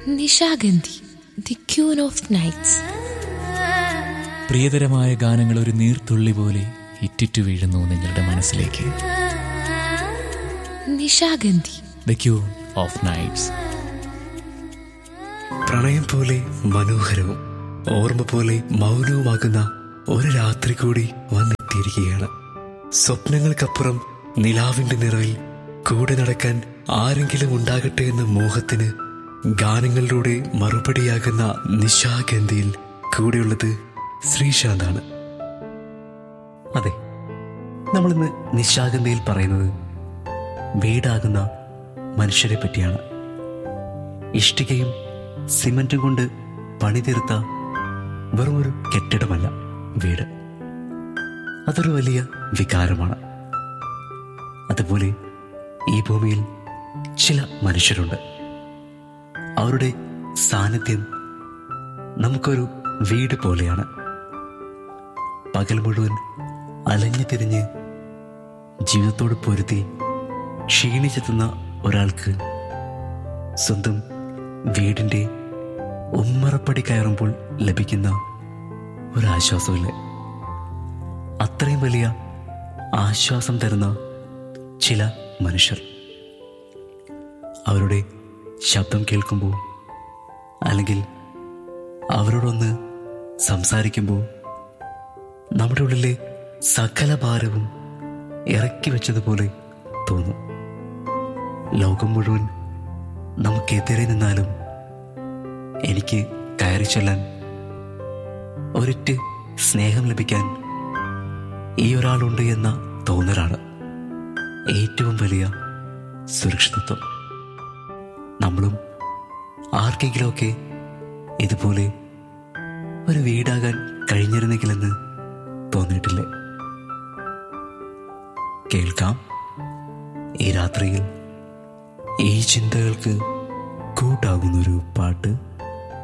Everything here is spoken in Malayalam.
Nishagandhi the queen of nights പ്രിയതരമായ ഗാനങ്ങൾ ഒരു നീർത്തുള്ളി പോലെ ഇറ്റിറ്റു വീഴുന്നു നിങ്ങളുടെ മനസ്സിലേക്ക് Nishagandhi the queen of nights പ്രണയം പോലെ മനോഹരവും ഓർമ്മ പോലെ മൗനവുമാകുന്ന ഒരു രാത്രി കൂടി വന്നെത്തിയിരിക്കുകയാണ് സ്വപ്നങ്ങൾക്കപ്പുറം നിലാവിന്റെ നിറവിൽ കൂടെ നടക്കാൻ ആരെങ്കിലും ഉണ്ടാകട്ടെ എന്ന മോഹത്തിന് ഗാനങ്ങളിലൂടെ മറുപടിയാകുന്ന നിശാഗന്ധിയിൽ കൂടെയുള്ളത് ശ്രീശാന്താണ് അതെ നമ്മളിന്ന് നിശാഗന്ധിയിൽ പറയുന്നത് വീടാകുന്ന മനുഷ്യരെ പറ്റിയാണ് ഇഷ്ടികയും സിമന്റും കൊണ്ട് പണിതീർത്ത വെറും ഒരു കെട്ടിടമല്ല വീട് അതൊരു വലിയ വികാരമാണ് അതുപോലെ ഈ ഭൂമിയിൽ ചില മനുഷ്യരുണ്ട് അവരുടെ സാന്നിധ്യം നമുക്കൊരു വീട് പോലെയാണ് പകൽ മുഴുവൻ അലഞ്ഞു തിരിഞ്ഞ് ജീവിതത്തോട് പൊരുത്തി ക്ഷീണിച്ചെത്തുന്ന ഒരാൾക്ക് സ്വന്തം വീടിൻ്റെ ഉമ്മറപ്പടി കയറുമ്പോൾ ലഭിക്കുന്ന ഒരാശ്വാസമില്ലേ അത്രയും വലിയ ആശ്വാസം തരുന്ന ചില മനുഷ്യർ അവരുടെ ശബ്ദം കേൾക്കുമ്പോൾ അല്ലെങ്കിൽ അവരോടൊന്ന് സംസാരിക്കുമ്പോൾ നമ്മുടെ ഉള്ളിലെ സകല ഭാരവും ഇറക്കി വെച്ചതുപോലെ തോന്നും ലോകം മുഴുവൻ നമുക്കെതിരെ നിന്നാലും എനിക്ക് കയറി ചെല്ലാൻ ഒരിറ്റ് സ്നേഹം ലഭിക്കാൻ ഈ ഒരാളുണ്ട് എന്ന തോന്നലാണ് ഏറ്റവും വലിയ സുരക്ഷിതത്വം നമ്മളും ആർക്കെങ്കിലുമൊക്കെ ഇതുപോലെ ഒരു വീടാകാൻ കഴിഞ്ഞിരുന്നെങ്കിലെന്ന് തോന്നിയിട്ടില്ലേ കേൾക്കാം ഈ രാത്രിയിൽ ഈ ചിന്തകൾക്ക് കൂട്ടാകുന്നൊരു പാട്ട്